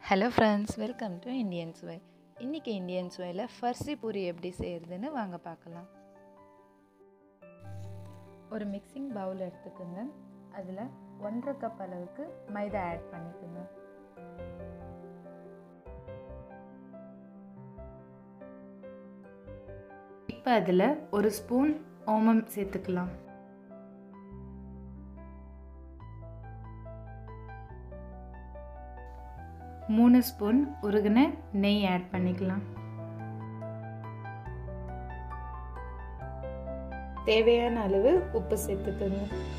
hello friends welcome to Indian சுவை இன்றைக்கி Indian சுவையில் ஃபர்சி பூரி எப்படி செய்கிறதுன்னு வாங்க பார்க்கலாம் ஒரு மிக்சிங் பவுல் எடுத்துக்கோங்க அதில் ஒன்றரை கப் அளவுக்கு மைதா ஆட் பண்ணிக்கோங்க இப்போ அதில் ஒரு ஸ்பூன் ஓமம் சேர்த்துக்கலாம் மூணு ஸ்பூன் உருகின நெய் ஆட் பண்ணிக்கலாம் தேவையான அளவு உப்பு சேர்த்துக்கோங்க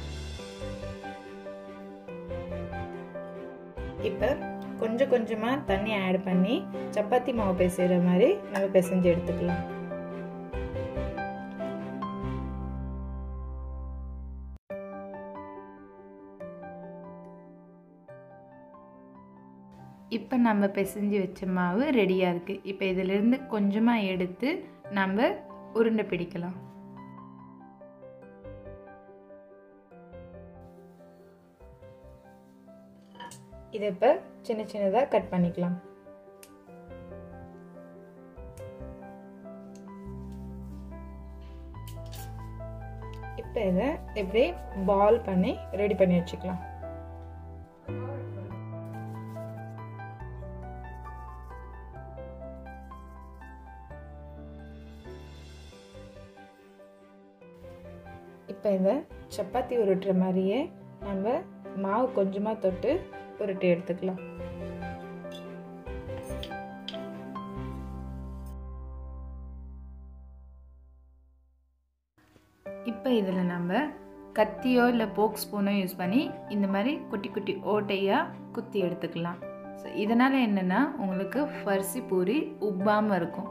இப்போ கொஞ்சம் கொஞ்சமாக தண்ணி ஆட் பண்ணி சப்பாத்தி மாவு பிசைகிற மாதிரி நம்ம பிசைஞ்சு எடுத்துக்கலாம் இப்போ நம்ம பிசைஞ்சு வச்ச மாவு ரெடியாக இருக்குது இப்போ இதிலிருந்து கொஞ்சமாக எடுத்து நம்ம உருண்டை பிடிக்கலாம் இதை இப்போ சின்ன சின்னதாக கட் பண்ணிக்கலாம் இப்போ இதை இப்படி பால் பண்ணி ரெடி பண்ணி வச்சுக்கலாம் இப்போ இதை சப்பாத்தி உருட்டுற மாதிரியே நம்ம மாவு கொஞ்சமாக தொட்டு உருட்டி எடுத்துக்கலாம் இப்போ இதில் நம்ம கத்தியோ இல்லை போக் ஸ்பூனோ யூஸ் பண்ணி இந்த மாதிரி குட்டி குட்டி ஓட்டையாக குத்தி எடுத்துக்கலாம் ஸோ இதனால் என்னென்னா உங்களுக்கு ஃபர்சி பூரி உப்பாமல் இருக்கும்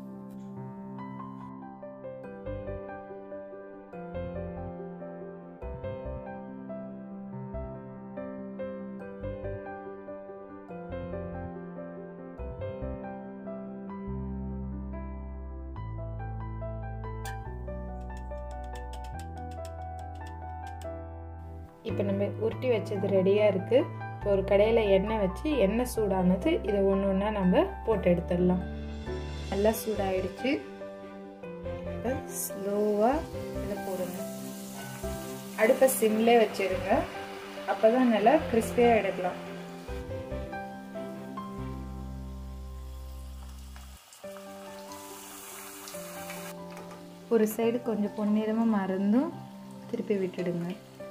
இப்போ நம்ம உருட்டி வச்சது ரெடியாக இருக்குது இப்போ ஒரு கடையில் எண்ணெய் வச்சு எண்ணெய் சூடானது இதை ஒன்று ஒன்றா நம்ம போட்டு எடுத்துடலாம் நல்லா சூடாயிடுச்சு இப்போ ஸ்லோவாக இதை போடுங்க அடுப்பை சிம்லே வச்சிருங்க அப்போ தான் நல்லா கிறிஸ்பியாக எடுக்கலாம் ஒரு சைடு கொஞ்சம் பொன்னிறமாக மறந்தும் திருப்பி விட்டுடுங்க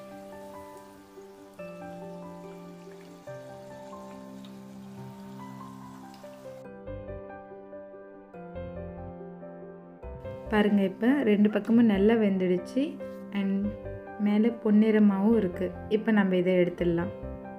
பாருங்கள் இப்போ ரெண்டு பக்கமும் நல்லா வெந்துடுச்சு அண்ட் மேலே பொன்னிறமாகவும் இருக்குது இப்போ நம்ம இதை எடுத்துடலாம்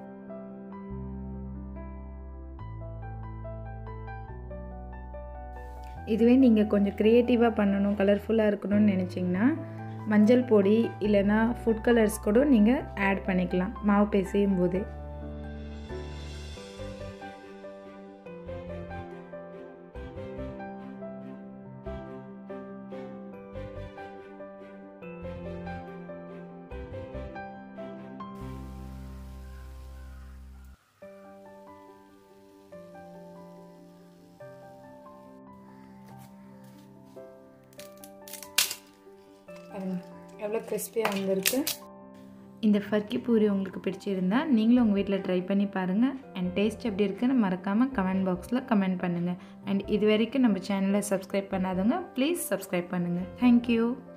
இதுவே நீங்கள் கொஞ்சம் க்ரியேட்டிவாக பண்ணணும் கலர்ஃபுல்லாக இருக்கணும்னு நினச்சிங்கன்னா மஞ்சள் பொடி இல்லைனா ஃபுட் கலர்ஸ் கூட நீங்கள் ஆட் பண்ணிக்கலாம் மாவு பிசையும் போது எவ்வளோ கிறிஸ்பியாக வந்திருக்கு இந்த ஃபர்க்கி பூரி உங்களுக்கு பிடிச்சிருந்தா நீங்களும் உங்கள் வீட்டில் ட்ரை பண்ணி பாருங்கள் அண்ட் டேஸ்ட் எப்படி இருக்குன்னு மறக்காமல் கமெண்ட் பாக்ஸில் கமெண்ட் பண்ணுங்கள் அண்ட் இது வரைக்கும் நம்ம சேனலை சப்ஸ்கிரைப் பண்ணாதவங்க ப்ளீஸ் சப்ஸ்கிரைப் பண்ணுங்கள் தேங்க்யூ